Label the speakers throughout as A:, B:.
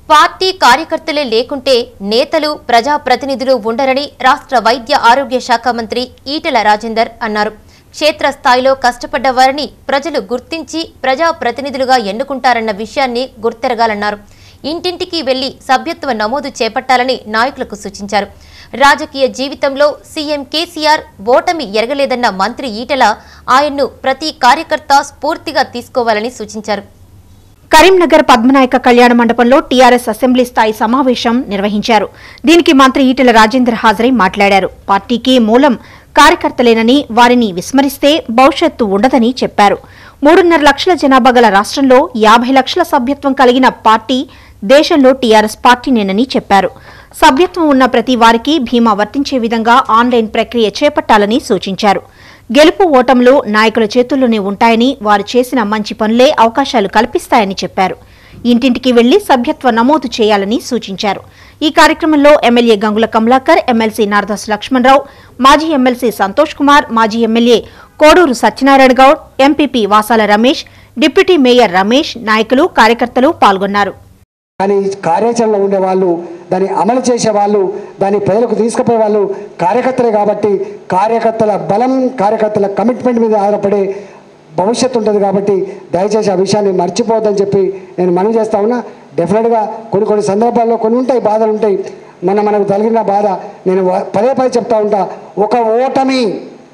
A: party కార్యకర్తలే లేకుంటే నేతలు ప్రజాప్రతినిధులు ఉండరని రాష్ట్ర వైద్య ఆరోగ్య శాఖ మంత్రి ఈటెల రాజేందర్ అన్నారు క్షేత్రస్థాయిలో కష్టపడ్డ వారిని ప్రజలు గుర్తించి ప్రజాప్రతినిధులుగా ఎన్నుకుంటారన్న విషయాన్ని గుర్తెరగాలన్నారు ఇంటింటికి వెళ్లి సభ్యత్వ నమోదు చేపట్టాలని నాయకులకు సూచించారు రాజకీయ జీవితంలో సీఎం కేసీఆర్ ఓటమి ఎరగలేదన్న మంత్రి ఈటెల ఆయన్ను ప్రతి కార్యకర్త స్ఫూర్తిగా తీసుకోవాలని సూచించారు
B: కరీంనగర్ పద్మనాయక కళ్యాణ మండపంలో టీఆర్ఎస్ అసెంబ్లీ స్థాయి సమావేశం నిర్వహించారు దీనికి మంత్రి ఈటెల రాజేందర్ హాజరై మాట్లాడారు పార్టీకి మూలం కార్యకర్తలేనని వారిని విస్మరిస్తే భవిష్యత్తు ఉండదని చెప్పారు మూడున్నర లక్షల జనాభా గల రాష్ట్రంలో యాభై లక్షల సభ్యత్వం కలిగిన పార్టీ దేశంలో టీఆర్ఎస్ పార్టీనేనని చెప్పారు సభ్యత్వం ఉన్న ప్రతి వారికి బీమా వర్తించే విధంగా ఆన్లైన్ ప్రక్రియ చేపట్టాలని సూచించారు గెలుపు ఓటములు నాయకుల చేతుల్లోనే ఉంటాయని వారు చేసిన మంచి పనులే అవకాశాలు కల్పిస్తాయని చెప్పారు ఇంటింటికి వెళ్లి సభ్యత్వ నమోదు చేయాలని సూచించారు ఈ కార్యక్రమంలో ఎమ్మెల్యే గంగుల కమలాకర్ ఎమ్మెల్సీ నారదాస్ లక్ష్మణరావు మాజీ ఎమ్మెల్సీ సంతోష్ కుమార్ మాజీ MLA Koduru Satyanarayana Goud MPP Vasala Ramesh deputy mayor Ramesh నాయకులు కార్యకర్తలు పాల్గొన్నారు
C: కానీ కార్యాచరణలో ఉండే వాళ్ళు దాన్ని అమలు చేసే వాళ్ళు దాన్ని ప్రజలకు తీసుకుపోయే వాళ్ళు కార్యకర్తలే కాబట్టి కార్యకర్తల బలం కార్యకర్తల కమిట్మెంట్ మీద ఆధారపడే భవిష్యత్తు ఉంటుంది కాబట్టి దయచేసి ఆ విషయాన్ని మర్చిపోవద్దని చెప్పి నేను మనవి చేస్తా ఉన్నా డెఫినెట్గా కొన్ని కొన్ని సందర్భాల్లో కొన్ని ఉంటాయి బాధలు ఉంటాయి మన మనకు తగిలిన బాధ నేను వ- పదే పదే చెప్తా ఉంటా ఒక ఓటమి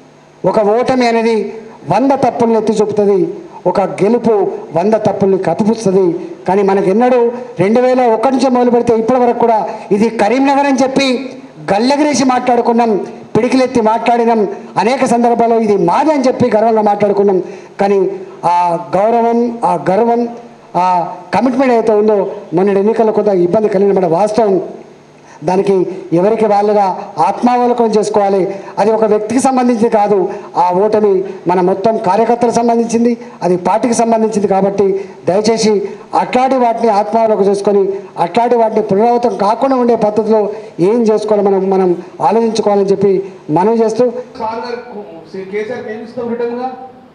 C: ఒక ఓటమి అనేది వంద తప్పుల్ని ఎత్తి చూపుతుంది ఒక గెలుపు వంద తప్పుల్ని కప్పిపుస్తుంది కానీ మనకి ఎన్నడూ రెండు వేల ఒకటి నుంచి మొదలు పెడితే ఇప్పటి వరకు కూడా ఇది కరీంనగర్ అని చెప్పి గల్లెగిరేసి మాట్లాడుకున్నాం పిడికిలెత్తి మాట్లాడినాం అనేక సందర్భాల్లో ఇది మాది అని చెప్పి గర్వంగా మాట్లాడుకున్నాం కానీ ఆ గౌరవం ఆ గర్వం ఆ కమిట్మెంట్ ఏదైతే ఉందో మొన్నటి ఎన్నికల్లో కొంత ఇబ్బంది కలిగిన వాస్తవం దానికి ఎవరికి వాళ్ళుగా ఆత్మావలోకనం చేసుకోవాలి అది ఒక వ్యక్తికి సంబంధించింది కాదు ఆ ఓటమి మన మొత్తం కార్యకర్తలకు సంబంధించింది అది పార్టీకి సంబంధించింది కాబట్టి దయచేసి అట్లాంటి వాటిని ఆత్మావలోకం చేసుకొని అట్లాంటి వాటిని పునరావృతం కాకుండా ఉండే పద్ధతిలో ఏం చేసుకోవాలో మనం మనం ఆలోచించుకోవాలని చెప్పి మనవి చేస్తూ
D: సార్ గారు కేసీఆర్కి ఏమి ఇస్తాం రిటర్న్గా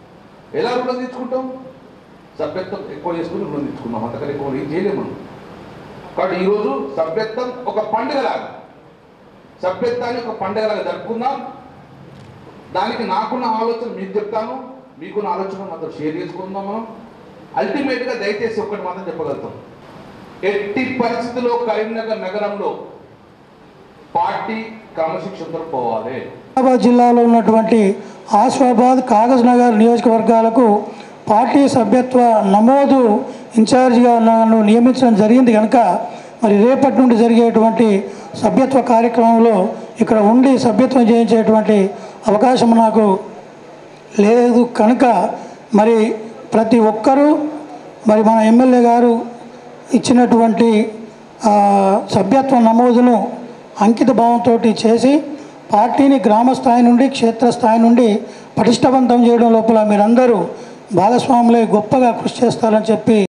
D: ఎలా రుణం తెచ్చుకుంటాం సభ్యత్వం ఎక్కువ చేసుకుని రుణం తెచ్చుకున్నాం అంతకన్నా ఎక్కువ ఏం చేయలేము మనం కాబట్టి ఈరోజు సభ్యత్వం ఒక పండుగలాగా సభ్యత్వాన్ని ఒక పండుగలాగా జరుపుకుందాం దానికి నాకున్న ఆలోచన మీకు చెప్తాను మీకున్న ఆలోచన మాతో షేర్ చేసుకుందాం మనం అల్టిమేట్గా దయచేసి ఒకటి మాత్రం చెప్పగలుగుతాం ఎట్టి పరిస్థితుల్లో కరీంనగర్ నగరంలో పార్టీ క్రమశిక్షణతో పోవాలి
E: హైదరాబాద్ జిల్లాలో ఉన్నటువంటి ఆసిఫాబాద్ కాగజ్ నగర్ నియోజకవర్గాలకు పార్టీ సభ్యత్వ నమోదు ఇన్ఛార్జిగా నన్ను నియమించడం జరిగింది కనుక మరి రేపటి నుండి జరిగేటువంటి సభ్యత్వ కార్యక్రమంలో ఇక్కడ ఉండి సభ్యత్వం చేయించేటువంటి అవకాశం నాకు లేదు కనుక మరి ప్రతి ఒక్కరూ మరి మన ఎమ్మెల్యే గారు ఇచ్చినటువంటి ఆ, సభ్యత్వ నమోదును అంకిత భావంతో చేసి పార్టీని గ్రామ స్థాయి నుండి క్షేత్రస్థాయి నుండి పటిష్టవంతం చేయడం లోపల మీరందరూ భాగస్వాములై గొప్పగా కృషి చేస్తారని చెప్పి